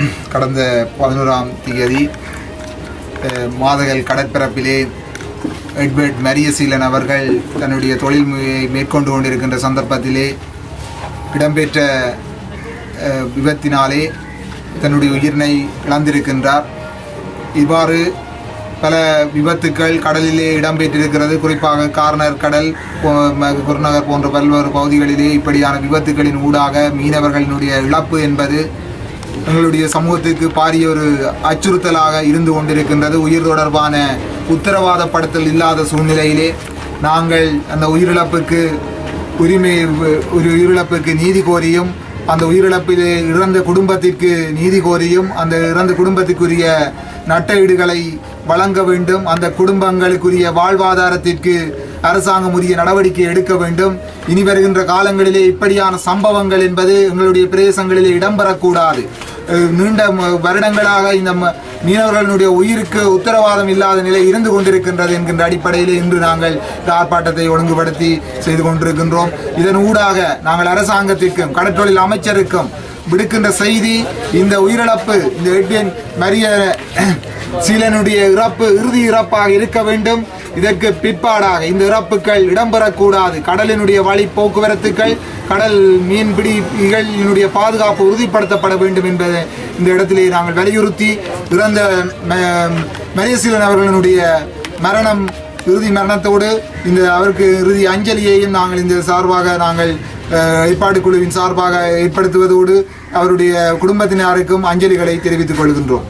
கடந்த பதினோராம் தேதி அஹ், மாதகல் கடற்பரப்பிலே எட்வர்ட் மரியசீலன் அவர்கள் தன்னுடைய தொழில் முறையை மேற்கொண்டு கொண்டிருக்கின்ற சந்தர்ப்பத்திலே இடம்பெற்ற அஹ், விபத்தினாலே தன்னுடைய உயிரினை இழந்திருக்கின்றார் இவ்வாறு பல விபத்துக்கள் கடலிலே இடம்பெற்றிருக்கிறது குறிப்பாக கார்னர் கடல் போ- ம- குருநகர் போன்ற பல்வேறு பகுதிகளிலே இப்படியான விபத்துக்களின் ஊடாக மீனவர்களினுடைய இழப்பு என்பது எங்களுடைய சமூகத்துக்கு பாரிய ஒரு அச்சுறுத்தலாக இருந்து கொண்டிருக்கின்றது உயிர் தொடர்பான உத்தரவாதப்படுத்தல் இல்லாத சூழ்நிலையிலே நாங்கள் அந்த உயிரிழப்புக்கு உரிமை ஒரு உயிரிழப்புக்கு நீதி கோரியும் அந்த உயிரிழப்பிலே இறந்த குடும்பத்திற்கு நீதி கோரியும் அந்த இறந்த குடும்பத்துக்குரிய நட்டஈடுகளை வழங்க வேண்டும் அந்த குடும்பங்களுக்குரிய வாழ்வாதாரத்திற்கு அரசாங்கம் உரிய நடவடிக்கை எடுக்க வேண்டும் இனி வருகின்ற காலங்களிலே இப்படியான சம்பவங்கள் என்பது எங்களுடைய பிரதேசங்களிலே இடம்பெறக்கூடாது அஹ் நீண்ட ம- வருடங்களாக இந்த ம- மீனவர்களுடைய உயிருக்கு உத்தரவாதம் இல்லாத நிலை இருந்து கொண்டிருக்கின்றது என்கின்ற அடிப்படையில் இன்று நாங்கள் இந்த ஆர்ப்பாட்டத்தை ஒழுங்குபடுத்தி செய்து கொண்டிருக்கின்றோம் இதன் ஊடாக நாங்கள் அரசாங்கத்திற்கும் கடற்றொழில் அமைச்சருக்கும் விடுக்கின்ற செய்தி இந்த உயிரிழப்பு இந்த எட்வின் மரிய சீலனுடைய இறப்பு இறுதி இறப்பாக இருக்க வேண்டும் இதற்கு பிற்பாடாக இந்த இறப்புகள் இடம்பெறக்கூடாது கடலினுடைய வழி போக்குவரத்துக்கள் கடல் மீன்பிடிகளினுடைய பாதுகாப்பு உறுதிப்படுத்தப்பட வேண்டும் என்பதை இந்த இடத்திலே நாங்கள் வலியுறுத்தி இறந்த ம- மரியசீலன் அவர்களினுடைய மரணம் இறுதி மரணத்தோடு இந்த அவருக்கு இறுதி அஞ்சலியையும் நாங்கள் இந்த சார்பாக நாங்கள் அஹ், ஏற்பாடு குழுவின் சார்பாக ஏற்படுத்துவதோடு அவருடைய குடும்பத்தினருக்கும் அஞ்சலிகளை தெரிவித்துக் கொள்கின்றோம்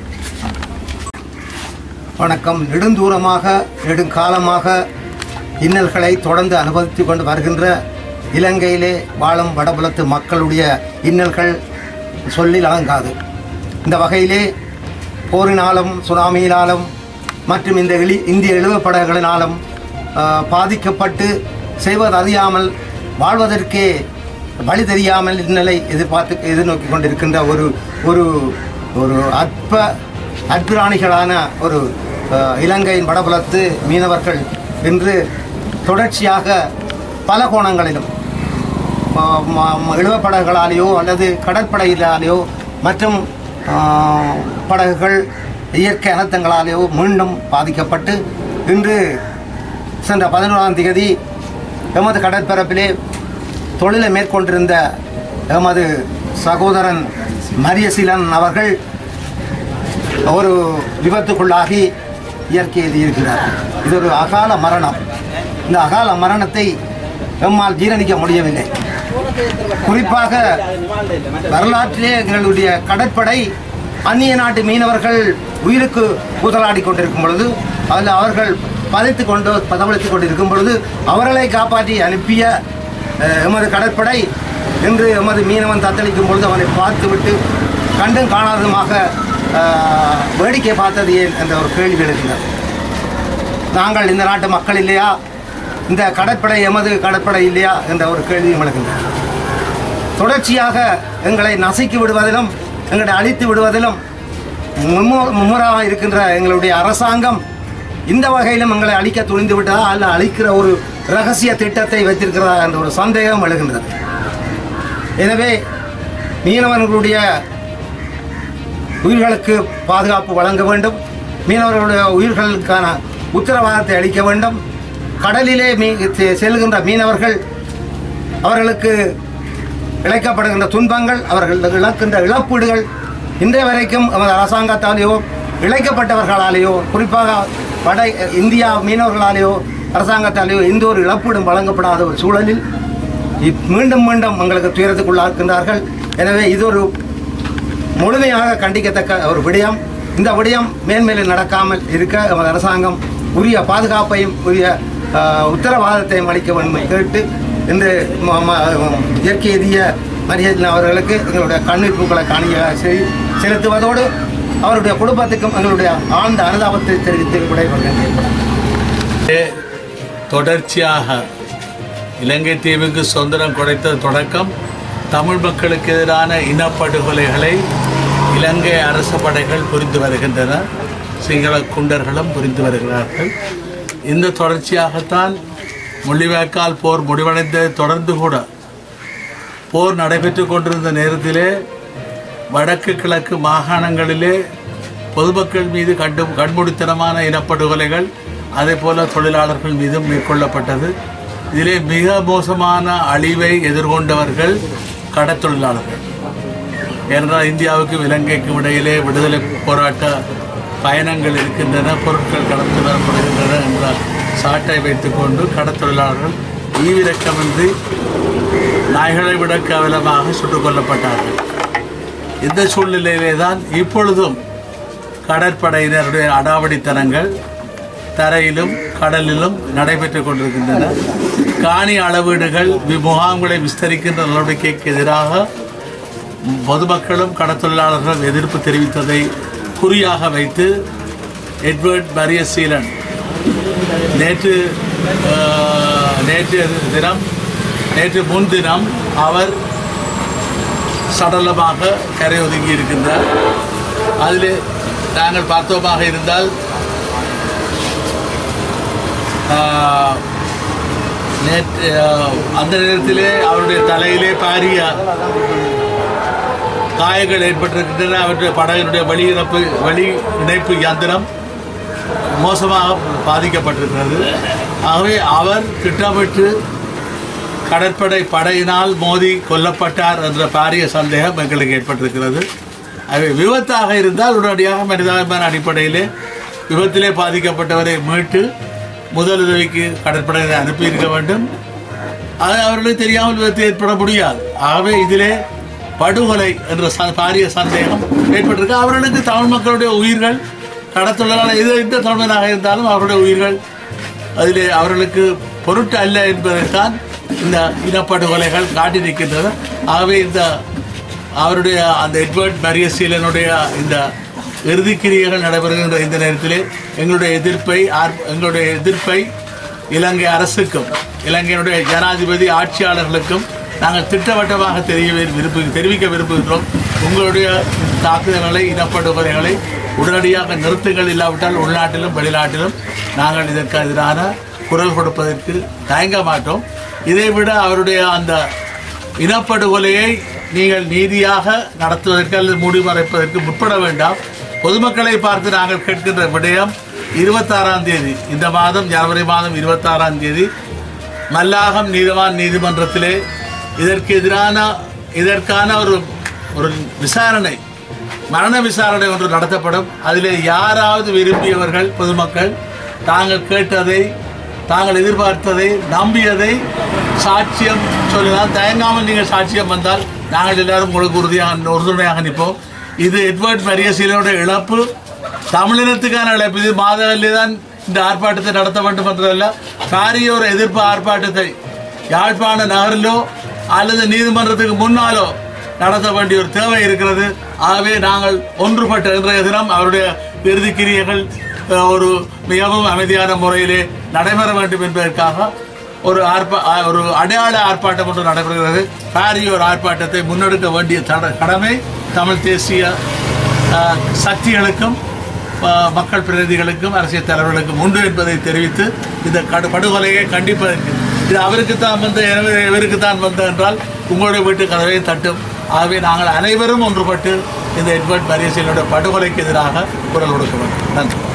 வணக்கம் நெடுந்தூரமாக நெடுங்காலமாக இன்னல்களை தொடர்ந்து அனுபவித்து கொண்டு வருகின்ற இலங்கையிலே வாழும் வடபுலத்து மக்களுடைய இன்னல்கள் சொல்லில் அடங்காது இந்த வகையிலே போரினாலும் சுனாமியினாலும் மற்றும் இந்த இழி இந்திய இழிவுப்படங்களினாலும் ஆஹ், பாதிக்கப்பட்டு செய்வதறியாமல் வாழ்வதற்கே வழி தெரியாமல் இந்நிலை எதிர்பார்த்து எதிர்நோக்கி கொண்டிருக்கின்ற ஒரு ஒரு ஒரு அற்ப அற்பிராணிகளான ஒரு அஹ், இலங்கையின் வடபுலத்து மீனவர்கள் இன்று தொடர்ச்சியாக பல கோணங்களிலும் ம- ம- ம- இழுவப்படகுகளாலேயோ அல்லது கடற்படையிலாலேயோ மற்றும் ஆஹ், படகுகள் இயற்கை அனர்த்தங்களாலேயோ மீண்டும் பாதிக்கப்பட்டு இன்று சென்ற பதினோராம் தேதி எமது கடற்பரப்பிலே தொழிலை மேற்கொண்டிருந்த எமது சகோதரன் மரியசீலன் அவர்கள் ஒரு விபத்துக்குள்ளாகி இயற்கை எழுதியிருக்கிறார் இது ஒரு அகால மரணம் இந்த அகால மரணத்தை எம்மால் ஜீரணிக்க முடியவில்லை குறிப்பாக வரலாற்றிலே எங்களுடைய கடற்படை அந்நிய நாட்டு மீனவர்கள் உயிருக்கு கூதலாடி கொண்டிருக்கும் பொழுது அதில் அவர்கள் பதைத்து கொண்டு பதவளித்துக் கொண்டிருக்கும் பொழுது அவர்களை காப்பாற்றி அனுப்பிய அஹ், எமது கடற்படை இன்று எமது மீனவன் தத்தளிக்கும் பொழுது அவனை பார்த்துவிட்டு கண்டும் காணாததுமாக அஹ், வேடிக்கை பார்த்தது ஏன் என்ற ஒரு கேள்வி எழுகிறது நாங்கள் இந்த நாட்டு மக்கள் இல்லையா இந்த கடற்படை எமது கடற்படை இல்லையா என்ற ஒரு கேள்வியும் எழுகின்றது தொடர்ச்சியாக எங்களை நசுக்கி விடுவதிலும் எங்களை அழித்து விடுவதிலும் மும்மு- மும்முரமாக இருக்கின்ற எங்களுடைய அரசாங்கம் இந்த வகையிலும் எங்களை அழிக்க துணிந்து விட்டதா அல்ல அழிக்கிற ஒரு ரகசிய திட்டத்தை வைத்திருக்கிறதா என்ற ஒரு சந்தேகம் எழுகின்றது எனவே மீனவர்களுடைய உயிர்களுக்கு பாதுகாப்பு வழங்க வேண்டும் மீனவர்களுடைய உயிர்களுக்கான உத்தரவாதத்தை அளிக்க வேண்டும் கடலிலே மீ செ- செல்கின்ற மீனவர்கள் அவர்களுக்கு இழைக்கப்படுகின்ற துன்பங்கள் அவர்கள் இழக்கின்ற இழப்பீடுகள் இன்றைய வரைக்கும் நமது அரசாங்கத்தாலேயோ இழைக்கப்பட்டவர்களாலேயோ குறிப்பாக வட இந்தியா மீனவர்களாலேயோ அரசாங்கத்தாலேயோ எந்த ஒரு இழப்பீடும் வழங்கப்படாத ஒரு சூழலில் இப்- மீண்டும் மீண்டும் எங்களுக்கு துயரத்துக்குள்ளாக்கின்றார்கள் எனவே இது ஒரு முழுமையாக கண்டிக்கத்தக்க ஒரு விடயம் இந்த விடயம் மேன்மேலும் நடக்காமல் இருக்க நமது அரசாங்கம் உரிய பாதுகாப்பையும் உரிய ஆஹ், உத்தரவாதத்தையும் அளிக்க வேண்டும் என்று கேட்டு இன்று ம- ம- இயற்கை எதிய மரியன் அவர்களுக்கு எங்களுடைய கண்ணீர் பூக்களை காணிய செ- செலுத்துவதோடு அவருடைய குடும்பத்துக்கும் எங்களுடைய ஆழ்ந்த அனுதாபத்தை தெரிவித்து விடைபெறுகின்றேன் தொடர்ச்சியாக இலங்கை தீவுக்கு சுதந்திரம் கிடைத்த தொடக்கம் தமிழ் மக்களுக்கு எதிரான இனப்படுகொலைகளை இலங்கை அரச படைகள் புரிந்து வருகின்றன சிங்கள குண்டர்களும் புரிந்து வருகிறார்கள் இந்த தொடர்ச்சியாகத்தான் முள்ளிவாய்க்கால் போர் முடிவடைந்த தொடர்ந்து கூட போர் நடைபெற்று கொண்டிருந்த நேரத்திலே வடக்கு கிழக்கு மாகாணங்களிலே பொதுமக்கள் மீது கண்டு கண்மூடித்தனமான இனப்படுகொலைகள் அதே போல தொழிலாளர்கள் மீதும் மேற்கொள்ளப்பட்டது இதிலே மிக மோசமான அழிவை எதிர்கொண்டவர்கள் கடத்தொழிலாளர்கள் ஏனென்றால் இந்தியாவுக்கும் இலங்கைக்கும் இடையிலே விடுதலை போராட்ட பயணங்கள் இருக்கின்றன பொருட்கள் கடத்தி வரப்படுகின்றன என்ற சாட்டை வைத்துக்கொண்டு கடத்தொழிலாளர்கள் ஈவிரக்கமின்றி நாய்களை விட கேவலமாக சுட்டுக் கொல்லப்பட்டார்கள் இந்த சூழ்நிலையிலே தான் இப்பொழுதும் கடற்படையினருடைய அடாவடித்தனங்கள் தரையிலும் கடலிலும் நடைபெற்றுக் கொண்டிருக்கின்றன காணி அளவீடுகள் வி- முகாம்களை விஸ்தரிக்கின்ற நடவடிக்கைக்கு எதிராக பொதுமக்களும் கடத்தொழிலாளர்களும் எதிர்ப்பு தெரிவித்ததை குறியாக வைத்து எட்வர்ட் மரியசீலன் நேற்று ஆஹ், நேற்று தினம் நேற்று முன்தினம் அவர் சடலமாக கரை ஒதுங்கி இருக்கின்றார் அதில் நாங்கள் பார்த்தோமாக இருந்தால் ஆஹ், நேற்று ஆஹ், அந்த நேரத்திலே அவருடைய தலையிலே பாரிய காயங்கள் ஏற்பட்டிருக்கின்றன அவருடைய படகினுடைய வழி இணைப்பு வழி இணைப்பு இயந்திரம் மோசமாக பாதிக்கப்பட்டிருக்கிறது ஆகவே அவர் திட்டமிட்டு கடற்படை படையினால் மோதி கொல்லப்பட்டார் என்ற பாரிய சந்தேகம் எங்களுக்கு ஏற்பட்டிருக்கிறது அவை விபத்தாக இருந்தால் உடனடியாக மனிதாபிமான அடிப்படையிலே விபத்திலே பாதிக்கப்பட்டவரை மீட்டு முதலுதவிக்கு கடற்படையை அனுப்பியிருக்க வேண்டும் அது அவர்களுக்கு தெரியாமல் விபத்து ஏற்பட முடியாது ஆகவே இதிலே படுகொலை என்ற ச- பாரிய சந்தேகம் ஏற்பட்டிருக்கு அவர்களுக்கு தமிழ் மக்களுடைய உயிர்கள் கடத்தொழிலாளர் எது எந்த தமிழனாக இருந்தாலும் அவருடைய உயிர்கள் அதிலே அவர்களுக்கு பொருட்டு அல்ல என்பதைத்தான் இந்த இனப்படுகொலைகள் காட்டி நிற்கின்றன ஆகவே இந்த அவருடைய அந்த எட்வர்ட் மரியசீலனுடைய இந்த இறுதிக்கிரியைகள் நடைபெறுகின்ற இந்த நேரத்திலே எங்களுடைய எதிர்ப்பை ஆர்ப்- எங்களுடைய எதிர்ப்பை இலங்கை அரசுக்கும் இலங்கையினுடைய ஜனாதிபதி ஆட்சியாளர்களுக்கும் நாங்கள் திட்டவட்டமாக தெரிய விரும்பு தெரிவிக்க விரும்புகின்றோம் உங்களுடைய தாக்குதல்களை இனப்படுகொலைகளை உடனடியாக நிறுத்துங்கள் இல்லாவிட்டால் உள்நாட்டிலும் வெளிநாட்டிலும் நாங்கள் இதற்கு எதிரான குரல் கொடுப்பதற்கு தயங்க மாட்டோம் இதைவிட அவருடைய அந்த இனப்படுகொலையை நீங்கள் நீதியாக நடத்துவதற்கு அல்லது மூடிமறைப்பதற்கு முற்பட வேண்டாம் பொதுமக்களை பார்த்து நாங்கள் கேட்கின்ற விடயம் இருபத்தாறாம் தேதி இந்த மாதம் ஜனவரி மாதம் இருபத்தாறாம் தேதி மல்லாகம் நீதவான் நீதிமன்றத்திலே இதற்கு எதிரான இதற்கான ஒரு ஒரு விசாரணை மரண விசாரணை ஒன்று நடத்தப்படும் அதிலே யாராவது விரும்பியவர்கள் பொதுமக்கள் தாங்கள் கேட்டதை தாங்கள் எதிர்பார்த்ததை நம்பியதை சாட்சியம் சொல்லலாம் தயங்காமல் நீங்கள் சாட்சியம் வந்தால் நாங்கள் எல்லாரும் உங்களுக்கு உறுதியாக உறுதுணையாக நிற்போம் இது எட்வர்ட் மரியசீலனுடைய இழப்பு தமிழினத்துக்கான இழப்பு இது மாதவல்லி தான் இந்த ஆர்ப்பாட்டத்தை நடத்த வேண்டும் என்றதல்ல பாரிய ஒரு எதிர்ப்பு ஆர்ப்பாட்டத்தை யாழ்ப்பாண நகரிலோ அல்லது நீதிமன்றத்துக்கு முன்னாலோ நடத்த வேண்டிய ஒரு தேவை இருக்கிறது ஆகவே நாங்கள் ஒன்றுபட்ட இன்றைய தினம் அவருடைய இறுதிக்கிரியைகள் அஹ், ஒரு மிகவும் அமைதியான முறையிலே நடைபெற வேண்டும் என்பதற்காக ஒரு ஆர்ப்பா ஆ- ஒரு அடையாள ஆர்ப்பாட்டம் ஒன்று நடைபெறுகிறது பாரிய ஒரு ஆர்ப்பாட்டத்தை முன்னெடுக்க வேண்டிய தட கடமை தமிழ் தேசிய அஹ், சக்திகளுக்கும் அஹ், மக்கள் பிரதிநிதிகளுக்கும் அரசியல் தலைவர்களுக்கும் உண்டு என்பதை தெரிவித்து இந்த கடு படுகொலையை கண்டிப்பதற்கு இது அவருக்கு தான் வந்து எனவே இவருக்கு தான் வந்து என்றால் உங்களுடைய வீட்டு கதவை தட்டும் ஆகவே நாங்கள் அனைவரும் ஒன்றுபட்டு இந்த எட்வர்ட் மரியசீலனுடைய படுகொலைக்கு எதிராக குரல் கொடுக்க வேண்டும் நன்றி